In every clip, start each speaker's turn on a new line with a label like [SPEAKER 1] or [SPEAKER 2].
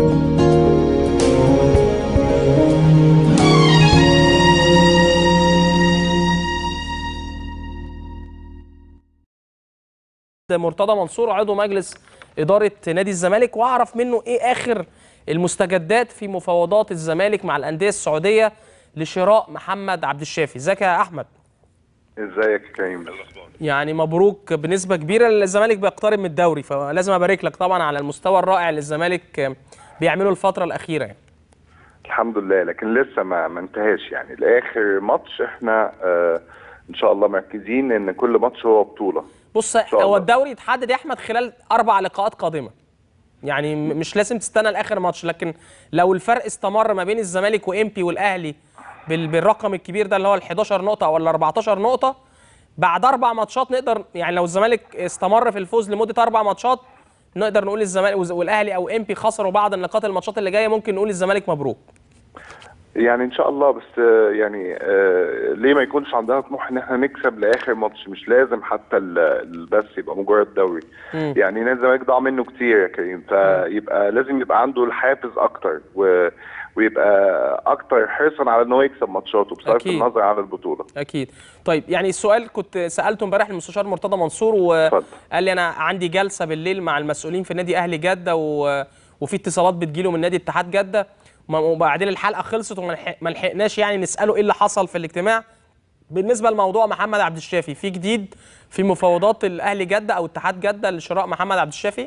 [SPEAKER 1] مرتضى منصور عضو مجلس إدارة نادي الزمالك وأعرف منه إيه آخر المستجدات في مفاوضات الزمالك مع الأندية السعودية لشراء محمد عبد الشافي ازيك يا أحمد
[SPEAKER 2] ازيك يا كريم
[SPEAKER 1] يعني مبروك بنسبة كبيرة الزمالك بيقترب من الدوري فلازم أبارك لك طبعا على المستوى الرائع اللي الزمالك بيعمله الفترة الأخيرة يعني.
[SPEAKER 2] الحمد لله لكن لسه ما ما انتهاش يعني لاخر ماتش احنا آه ان شاء الله مركزين ان كل ماتش هو بطوله
[SPEAKER 1] بص
[SPEAKER 2] شاء
[SPEAKER 1] هو
[SPEAKER 2] الله.
[SPEAKER 1] الدوري يتحدد يا احمد خلال اربع لقاءات قادمه يعني م- مش لازم تستنى لاخر ماتش لكن لو الفرق استمر ما بين الزمالك وامبي والاهلي بال- بالرقم الكبير ده اللي هو ال 11 نقطه ولا 14 نقطه بعد اربع ماتشات نقدر يعني لو الزمالك استمر في الفوز لمده اربع ماتشات نقدر نقول الزمالك وز- والاهلي او امبي خسروا بعض النقاط الماتشات اللي جايه ممكن نقول الزمالك مبروك
[SPEAKER 2] يعني ان شاء الله بس آه يعني آه ليه ما يكونش عندنا طموح ان احنا نكسب لاخر ماتش مش لازم حتى ال- ال- بس يبقى مجرد دوري
[SPEAKER 1] مم.
[SPEAKER 2] يعني نادي الزمالك ضاع منه كتير يا كريم فيبقى لازم يبقى عنده الحافز اكتر و ويبقى اكتر حرصا على ان هو يكسب ماتشاته بصرف
[SPEAKER 1] أكيد.
[SPEAKER 2] النظر عن البطوله
[SPEAKER 1] اكيد طيب يعني السؤال كنت سالته امبارح للمستشار مرتضى منصور
[SPEAKER 2] اتفضل.
[SPEAKER 1] وقال لي انا عندي جلسه بالليل مع المسؤولين في نادي اهلي جده و... وفي اتصالات بتجيله من نادي اتحاد جده وما- وبعدين الحلقه خلصت وما لحق- ما لحقناش يعني نساله ايه اللي حصل في الاجتماع بالنسبه لموضوع محمد عبد الشافي في جديد في مفاوضات الاهلي جده او اتحاد جده لشراء محمد عبد الشافي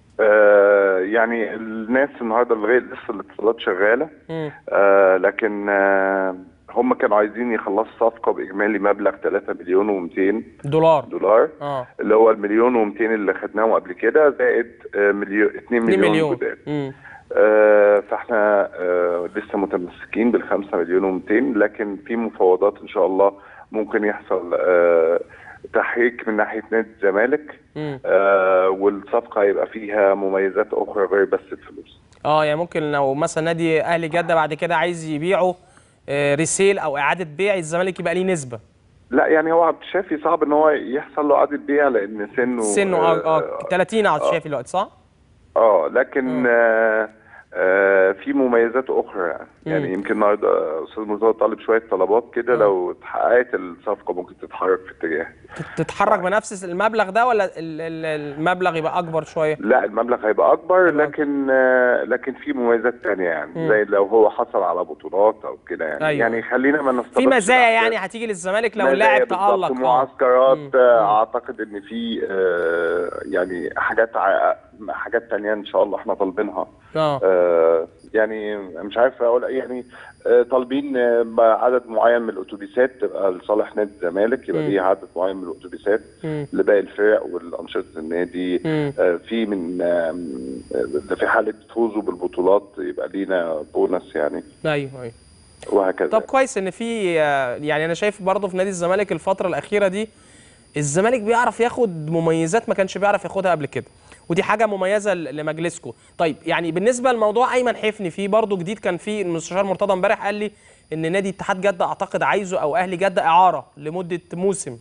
[SPEAKER 2] آه يعني الناس النهارده لغايه لسه الاتصالات شغاله
[SPEAKER 1] مم.
[SPEAKER 2] آه لكن آه هم كانوا عايزين يخلصوا صفقه باجمالي مبلغ 3 مليون و200
[SPEAKER 1] دولار
[SPEAKER 2] دولار
[SPEAKER 1] اه
[SPEAKER 2] اللي هو المليون و200 اللي خدناهم قبل كده زائد آه مليون 2
[SPEAKER 1] 2
[SPEAKER 2] مليون,
[SPEAKER 1] مليون
[SPEAKER 2] جداد
[SPEAKER 1] مم.
[SPEAKER 2] آه فاحنا آه لسه متمسكين بال 5 مليون و200 لكن في مفاوضات ان شاء الله ممكن يحصل آه تحريك من ناحيه نادي الزمالك
[SPEAKER 1] مم.
[SPEAKER 2] آه والصفقه هيبقى فيها مميزات اخرى غير بس الفلوس
[SPEAKER 1] اه يعني ممكن لو مثلا نادي اهلي جده بعد كده عايز يبيعه آه، ريسيل او اعاده بيع الزمالك يبقى ليه نسبه
[SPEAKER 2] لا يعني هو عبد الشافي صعب ان هو يحصل له اعاده بيع لان سنه
[SPEAKER 1] سنه اه اه 30 عبد الشافي دلوقتي صح؟
[SPEAKER 2] اه لكن آه آه في مميزات اخرى يعني, يعني
[SPEAKER 1] مم.
[SPEAKER 2] يمكن النهارده استاذ مرتضى طالب شويه طلبات كده لو اتحققت الصفقه ممكن تتحرك في اتجاه
[SPEAKER 1] تتحرك بنفس المبلغ ده ولا ال- ال- المبلغ يبقى اكبر شويه؟
[SPEAKER 2] لا المبلغ هيبقى اكبر لكن آه لكن في مميزات تانية يعني
[SPEAKER 1] مم.
[SPEAKER 2] زي لو هو حصل على بطولات او كده يعني
[SPEAKER 1] أيوة.
[SPEAKER 2] يعني خلينا ما نستبقش
[SPEAKER 1] في مزايا
[SPEAKER 2] الأحداث.
[SPEAKER 1] يعني هتيجي للزمالك لو
[SPEAKER 2] مزايا
[SPEAKER 1] اللاعب
[SPEAKER 2] بالظبط،
[SPEAKER 1] تألق اه
[SPEAKER 2] معسكرات
[SPEAKER 1] مم.
[SPEAKER 2] آه، اعتقد ان في آه، يعني حاجات ع- حاجات تانية ان شاء الله احنا طالبينها
[SPEAKER 1] اه
[SPEAKER 2] آه، يعني مش عارف اقول إيه، يعني آه، طالبين آه، عدد معين من الاتوبيسات تبقى لصالح نادي الزمالك يبقى
[SPEAKER 1] مم.
[SPEAKER 2] ليه عدد معين من الاتوبيسات
[SPEAKER 1] مم.
[SPEAKER 2] لباقي الفرق والانشطه النادي
[SPEAKER 1] مم.
[SPEAKER 2] آه، في من آه، ده في حاله فوزه بالبطولات يبقى لينا بونص يعني
[SPEAKER 1] ايوه ايوه
[SPEAKER 2] وهكذا
[SPEAKER 1] طب كويس ان في آه، يعني انا شايف برضه في نادي الزمالك الفتره الاخيره دي الزمالك بيعرف ياخد مميزات ما كانش بيعرف ياخدها قبل كده ودي حاجه مميزه ل- لمجلسكم طيب يعني بالنسبه لموضوع ايمن حفني في برضه جديد كان في المستشار مرتضى امبارح قال لي ان نادي اتحاد جده اعتقد عايزه او اهلي جده اعاره لمده موسم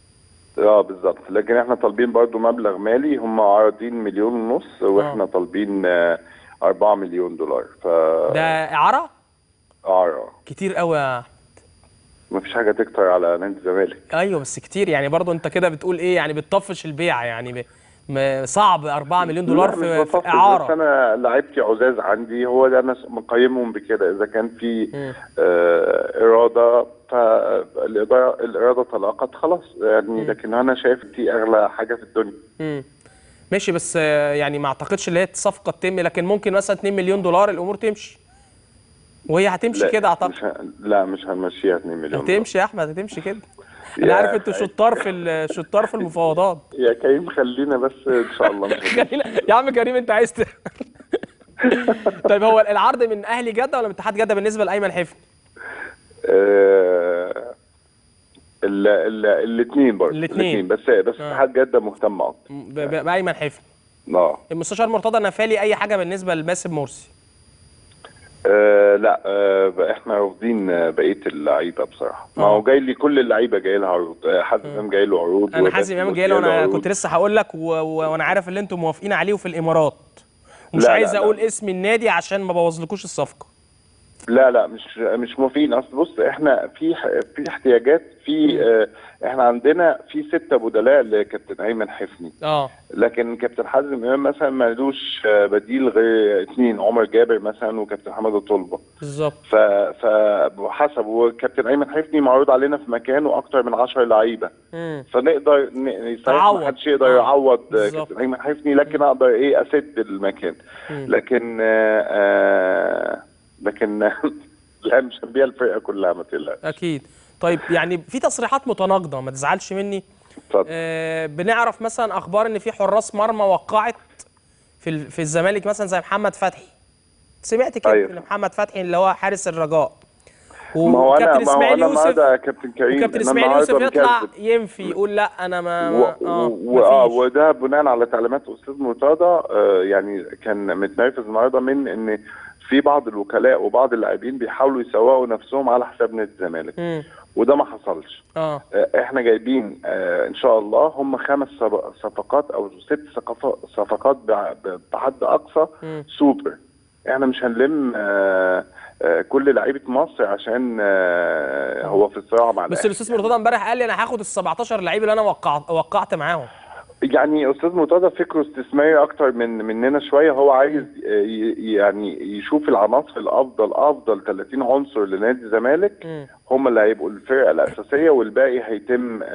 [SPEAKER 2] اه بالظبط لكن احنا طالبين برضو مبلغ مالي هم عارضين مليون ونص واحنا طالبين آه، 4 مليون دولار ف
[SPEAKER 1] ده اعاره
[SPEAKER 2] اه
[SPEAKER 1] كتير قوي يا
[SPEAKER 2] ما فيش حاجه تكتر على نادي الزمالك
[SPEAKER 1] ايوه بس كتير يعني برضه انت كده بتقول ايه يعني بتطفش البيعه يعني ب... م- صعب 4 مليون دولار
[SPEAKER 2] لا، مش
[SPEAKER 1] في, في
[SPEAKER 2] بفصل، بس
[SPEAKER 1] اعاره
[SPEAKER 2] انا لعيبتي عزاز عندي هو ده انا مقيمهم بكده اذا كان في
[SPEAKER 1] مم.
[SPEAKER 2] آه اراده فالاداره الاراده تلاقت خلاص يعني لكن انا شايف دي اغلى حاجه في الدنيا
[SPEAKER 1] مم. ماشي بس آه، يعني ما اعتقدش اللي هي الصفقه تتم لكن ممكن مثلا 2 مليون دولار الامور تمشي وهي هتمشي
[SPEAKER 2] لا،
[SPEAKER 1] كده اعتقد
[SPEAKER 2] مش ه... لا مش هنمشيها 2 مليون
[SPEAKER 1] هتمشي يا احمد هتمشي كده انا
[SPEAKER 2] يا
[SPEAKER 1] عارف انتوا
[SPEAKER 2] أخي.
[SPEAKER 1] شطار في ال- شطار في المفاوضات
[SPEAKER 2] يا كريم خلينا بس ان شاء الله مش
[SPEAKER 1] خلينا يا عم كريم انت عايز ت- طيب هو العرض من اهلي جده ولا من اتحاد جده بالنسبه لايمن حفني
[SPEAKER 2] آه، ال ال الاثنين برضه
[SPEAKER 1] الاتنين.
[SPEAKER 2] بس بس
[SPEAKER 1] آه.
[SPEAKER 2] اتحاد جده مهتم اكتر
[SPEAKER 1] ب- ب- بايمن حفني
[SPEAKER 2] اه
[SPEAKER 1] المستشار مرتضى نفالي اي حاجه بالنسبه لباسم مرسي
[SPEAKER 2] آه، لا آه احنا رافضين آه، بقيه اللعيبه بصراحه ما
[SPEAKER 1] آه.
[SPEAKER 2] هو جاي لي كل اللعيبه جاي لها عروض آه، حازم امام جاي له عروض
[SPEAKER 1] انا
[SPEAKER 2] وباسم
[SPEAKER 1] حازم امام
[SPEAKER 2] مرسي
[SPEAKER 1] جاي له
[SPEAKER 2] له
[SPEAKER 1] انا
[SPEAKER 2] عروض.
[SPEAKER 1] كنت لسه هقول لك و- و- وانا عارف اللي انتم موافقين عليه وفي الامارات مش
[SPEAKER 2] لا، لا،
[SPEAKER 1] عايز
[SPEAKER 2] لا.
[SPEAKER 1] اقول اسم النادي عشان ما بوظلكوش الصفقه
[SPEAKER 2] لا لا مش مش موافقين اصل بص احنا في ح- في احتياجات في اه احنا عندنا في ستة بدلاء لكابتن ايمن حفني
[SPEAKER 1] اه
[SPEAKER 2] لكن كابتن حازم امام مثلا مالوش آه، بديل غير اثنين عمر جابر مثلا وكابتن حماده طلبه
[SPEAKER 1] بالظبط
[SPEAKER 2] ف فحسب وكابتن ايمن حفني معروض علينا في مكانه اكتر من 10 لعيبه
[SPEAKER 1] مم.
[SPEAKER 2] فنقدر ن- صحيح
[SPEAKER 1] تعوض.
[SPEAKER 2] ما حدش يقدر
[SPEAKER 1] آه،
[SPEAKER 2] يعوض آه،
[SPEAKER 1] بالظبط.
[SPEAKER 2] كابتن ايمن حفني لكن اقدر ايه اسد المكان لكن آه آه لكن لا مش هنبيع الفرقه كلها ما تقلقش
[SPEAKER 1] اكيد طيب يعني في تصريحات متناقضه ما تزعلش مني
[SPEAKER 2] اتفضل
[SPEAKER 1] آه بنعرف مثلا اخبار ان في حراس مرمى وقعت في ال- في الزمالك مثلا زي محمد فتحي سمعت كده
[SPEAKER 2] أيوة.
[SPEAKER 1] ان محمد فتحي اللي هو حارس الرجاء
[SPEAKER 2] ما هو انا
[SPEAKER 1] وكابتن
[SPEAKER 2] ما هو
[SPEAKER 1] اسماعيل
[SPEAKER 2] انا
[SPEAKER 1] يوسف
[SPEAKER 2] النهارده يا كابتن كريم
[SPEAKER 1] وكابتن
[SPEAKER 2] أنا
[SPEAKER 1] اسماعيل يوسف
[SPEAKER 2] النهاردة
[SPEAKER 1] يطلع
[SPEAKER 2] مكذب.
[SPEAKER 1] ينفي يقول لا انا ما,
[SPEAKER 2] و...
[SPEAKER 1] ما اه
[SPEAKER 2] و... آه
[SPEAKER 1] مفيش.
[SPEAKER 2] وده بناء على تعليمات استاذ مرتضى آه يعني كان متنرفز النهارده من ان في بعض الوكلاء وبعض اللاعبين بيحاولوا يسوقوا نفسهم على حساب نادي الزمالك
[SPEAKER 1] مم.
[SPEAKER 2] وده ما حصلش
[SPEAKER 1] اه
[SPEAKER 2] آه، احنا جايبين آه، ان شاء الله هم خمس صف- صفقات او ست صفقات صفقات بع- ب- بحد اقصى
[SPEAKER 1] مم.
[SPEAKER 2] سوبر احنا مش هنلم آه، آه، كل لعيبه مصر عشان آه، هو في الصراع مع
[SPEAKER 1] بس
[SPEAKER 2] الأهلي.
[SPEAKER 1] الاستاذ مرتضى امبارح قال لي انا هاخد ال 17 لعيب اللي انا وقعت وقعت معاهم
[SPEAKER 2] يعني استاذ مرتضى فكره استثماري اكتر من مننا شويه هو عايز ي- يعني يشوف العناصر الافضل افضل 30 عنصر لنادي الزمالك
[SPEAKER 1] مم.
[SPEAKER 2] هم اللي هيبقوا الفرقه الاساسيه والباقي هيتم آه،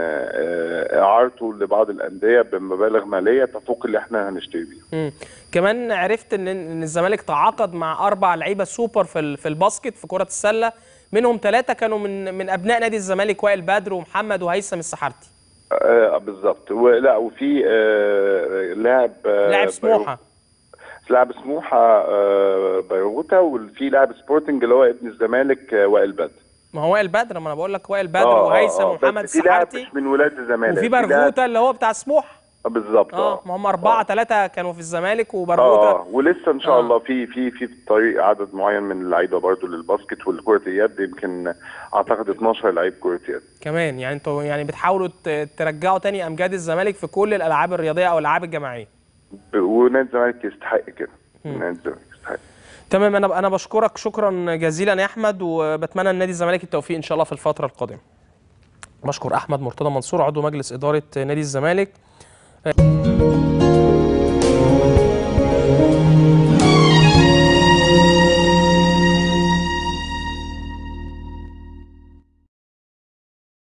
[SPEAKER 2] آه، اعارته لبعض الانديه بمبالغ ماليه تفوق اللي احنا هنشتري بيها
[SPEAKER 1] مم. كمان عرفت ان ان الزمالك تعاقد مع اربع لعيبه سوبر في ال- في الباسكت في كره السله منهم ثلاثه كانوا من من ابناء نادي الزمالك وائل بدر ومحمد وهيثم السحارتي
[SPEAKER 2] آه بالظبط ولا وفي آه لاعب آه
[SPEAKER 1] لاعب سموحه
[SPEAKER 2] لاعب سموحه آه بيروتا وفي لاعب سبورتنج اللي هو ابن الزمالك آه وائل بدر
[SPEAKER 1] ما هو وائل بدر ما انا بقول لك وائل بدر
[SPEAKER 2] آه، آه،
[SPEAKER 1] وهيثم
[SPEAKER 2] آه،
[SPEAKER 1] ومحمد
[SPEAKER 2] بس في لاعب
[SPEAKER 1] السحارتي
[SPEAKER 2] مش من ولاد الزمالك
[SPEAKER 1] وفي
[SPEAKER 2] في لاعب-
[SPEAKER 1] برغوته اللي هو بتاع سموحه
[SPEAKER 2] آه، بالظبط
[SPEAKER 1] اه ما هم اربعه ثلاثه كانوا في الزمالك وبرغوته
[SPEAKER 2] اه ولسه ان شاء
[SPEAKER 1] آه.
[SPEAKER 2] الله في في في الطريق عدد معين من اللعيبه برضو للباسكت والكره اليد يمكن اعتقد 12 لعيب كره يد
[SPEAKER 1] كمان يعني انتوا يعني بتحاولوا ت- ترجعوا تاني امجاد الزمالك في كل الالعاب الرياضيه او الالعاب الجماعيه
[SPEAKER 2] ب- ونادي الزمالك يستحق كده نادي الزمالك يستحق
[SPEAKER 1] تمام انا انا بشكرك شكرا جزيلا يا احمد وبتمنى لنادي الزمالك التوفيق ان شاء الله في الفتره القادمه بشكر احمد مرتضى منصور عضو مجلس اداره نادي الزمالك